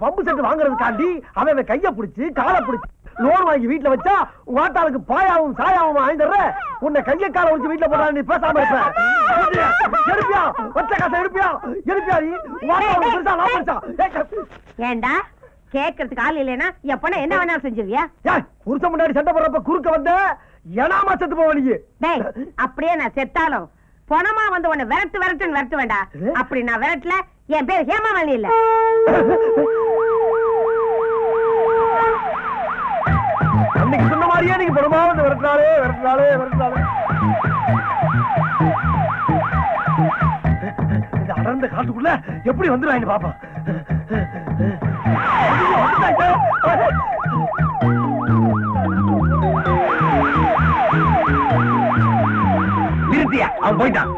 Pump set வாங்குறதுக்காண்டி அவன் அவன் கைய புடிச்சு காலை புடிச்சு லோன் வாங்கி வீட்டுல வச்சா உங்க ஆத்தாளுக்கு பாயாவும் சாயாவும் வாங்கிடுற உன்னை கைய காலை உடிச்சு வீட்டுல போட்டா நீ பேசாம இருப்ப எடுப்பியா ஒற்ற காசை எடுப்பியா எடுப்பியா நீ உன் ஆத்தாளுக்கு பெருசா நான் பெருசா ஏய், ஏண்டா கேக்குறதுக்கு ஆள் இல்லைன்னா என் பொண்ணை என்ன வேணாலும் செஞ்சிருவியா ஏய், புருஷன் முன்னாடி சண்டை போடுறப்ப குறுக்க வந்த ஏனாமா செத்து போவ நீ டேய் அப்படியே நான் செத்தாலும் பொணமா வந்து உன்னை விரட்டு விரட்டுன்னு விரட்டு வேண்டா இது? அப்படி நான் விரட்டல என் பேர் ஹேமாவல்லி இல்ல அன்னைக்கு சொன்ன மாதிரியே நீங்க படமா வந்து விரட்டினாலே விரட்டினாலே விரட்டினாலே இந்த அடர்ந்த காட்டுக்குள்ள எப்படி வந்துடுவாங்க பாப்பா நிறுத்தியா அவன் போயிட்டான்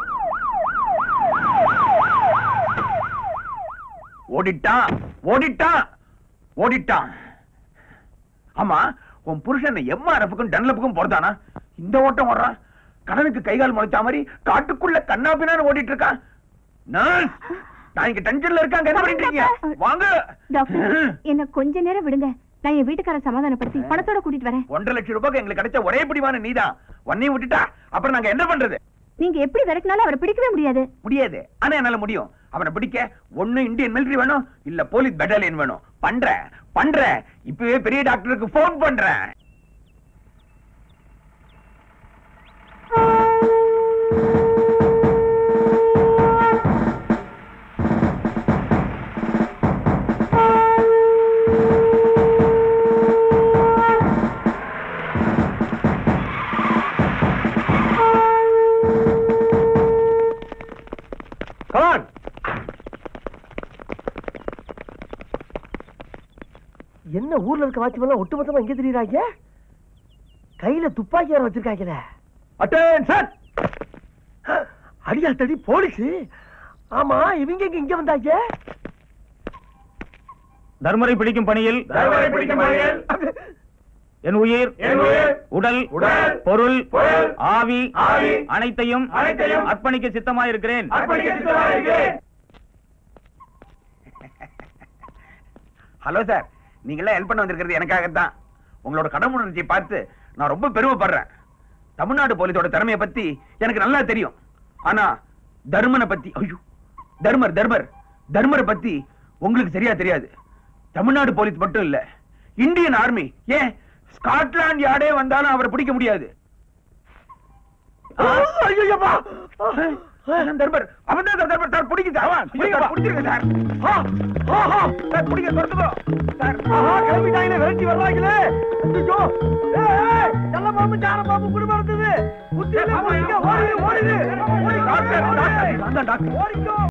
ஓடிட்டான் ஓடிட்டான் ஓடிட்டான் ஆமா உன் புருஷன் எம்ஆர்எஃப்க்கும் டன்லப்புக்கும் போறதானா இந்த ஓட்டம் ஓடுறான் கடனுக்கு கைகால் முளைச்சா மாதிரி காட்டுக்குள்ள கண்ணா பின்னான்னு ஓடிட்டு இருக்கான் நர்ஸ் நான் இங்க டென்ஷன்ல இருக்காங்க என்ன பண்ணிட்டு இருக்கீங்க வாங்க டாக்டர் என்ன கொஞ்ச நேரம் விடுங்க நான் என் வீட்டுக்கார சமாதானப்படுத்தி பணத்தோட கூட்டிட்டு வரேன் ஒன்றரை லட்சம் ரூபாய்க்கு எங்களுக்கு கிடைச்ச ஒரே பிடிவான நீதான் உன்னையும் விட்டுட்டா அப்புறம் நாங்க என்ன பண்றது நீங்க எப்படி விரட்டினாலும் அவரை பிடிக்கவே முடியாது முடியாது ஆனா என்னால முடியும் அவனை பிடிக்க ஒண்ணு இந்தியன் மிலிட்டரி வேணும் இல்ல போலீஸ் பெட்டாலியன் வேணும் பண்றேன் பண்றேன் இப்பவே பெரிய டாக்டருக்கு போன் பண்றேன் கமான் என்ன ஊர்ல இருக்க வாட்ச்மேன் ஒட்டுமொத்தமா எங்க தெரியுறாங்க கையில துப்பாக்கி வேற வச்சிருக்காங்களே அட்டென்ஷன் அடியா தடி போலீஸ் ஆமா இவங்க எங்க இங்க வந்தாங்க தர்மரை பிடிக்கும் பணியில் தர்மரை பிடிக்கும் பணியில் என் உயிர் என் உயிர், உடல் உடல், பொருள் பொருள், ஆவி ஆவி, அனைத்தையும் அனைத்தையும் அர்ப்பணிக்க சித்தமாயிருக்கிறேன் ஹலோ சார் நீங்களாம் ஹெல்ப் பண்ண வந்திருக்கிறது எனக்காகத்தான் உங்களோட கடமுணர்ச்சியை பார்த்து நான் ரொம்ப பெருமைப்படுறேன் தமிழ்நாடு போலீஸோட திறமையை பத்தி எனக்கு நல்லா தெரியும் ஆனா தர்மனை பத்தி ஐயோ தர்மர் தர்மர் தர்மரை பத்தி உங்களுக்கு சரியா தெரியாது தமிழ்நாடு போலீஸ் மட்டும் இல்ல இந்தியன் ஆர்மி ஏன் ஸ்காட்லாந்து யார்டே வந்தாலும் அவரை பிடிக்க முடியாது ஐயோப்பா அதான் தர்மர் அவன் தான் சார் தர்மர் சார் பிடிக்க சார் பிடிக்க பிடிச்சிருங்க சார் சார் பிடிக்க துரத்துக்கோ சார் கிளம்பிட்டாங்களே விரட்டி வர்றாங்களே ஐயோ ஏய், ஏய், நல்ல பாம்பு சார பாம்பு குடும்பம் இருந்தது புத்தியில ஆமா, ஓடிங்க, ஆமா. ஓடிடு ஓடிடு ஓடி டாக்டர், டாக்டர். டாக்டர் ஓடிக்கோ